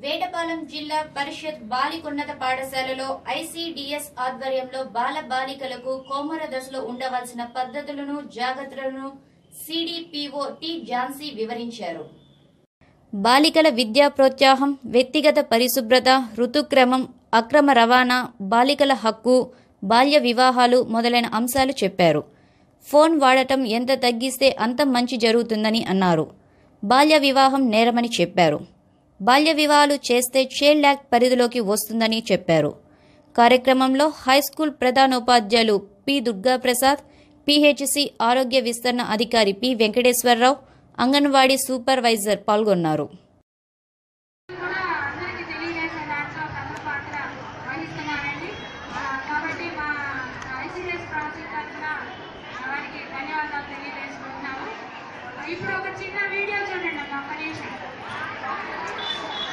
వేటపాలెం జిల్లా పరిషత్ బాలికోన్నత పాఠశాలలో ఐసీడీఎస్ ఆధ్వర్యంలో బాల బాలికలకు కోమర దశలో ఉండవలసిన పద్ధతులను జాగ్రత్తలను సిడిపిఓ టి ఝాన్సీ వివరించారు బాలికల విద్యా ప్రోత్సాహం వ్యక్తిగత పరిశుభ్రత ఋతుక్రమం అక్రమ రవాణా బాలికల హక్కు బాల్య వివాహాలు మొదలైన అంశాలు చెప్పారు ఫోన్ వాడటం ఎంత తగ్గిస్తే అంత మంచి జరుగుతుందని అన్నారు బాల్య వివాహం నేరమని చెప్పారు బాల్య వివాహాలు చేస్తే చైల్డ్ యాక్ట్ పరిధిలోకి వస్తుందని చెప్పారు కార్యక్రమంలో హైస్కూల్ ప్రధానోపాధ్యాయులు పి దుర్గాప్రసాద్ పిహెచ్సి ఆరోగ్య విస్తరణ అధికారి పి వెంకటేశ్వరరావు అంగన్వాడీ సూపర్వైజర్ పాల్గొన్నారు కూడా అందరికీ తెలియజేసే దాంట్లో పెద్ద పాత్ర వహిస్తున్నారండి ఆ, కాబట్టి మా ఐసీఎస్ ప్రాజెక్ట్ తరఫున వారికి ధన్యవాదాలు తెలియజేసుకుంటున్నాము ఇప్పుడు ఒక చిన్న వీడియో చూడండి అమ్మా ఒక్క నిమిషం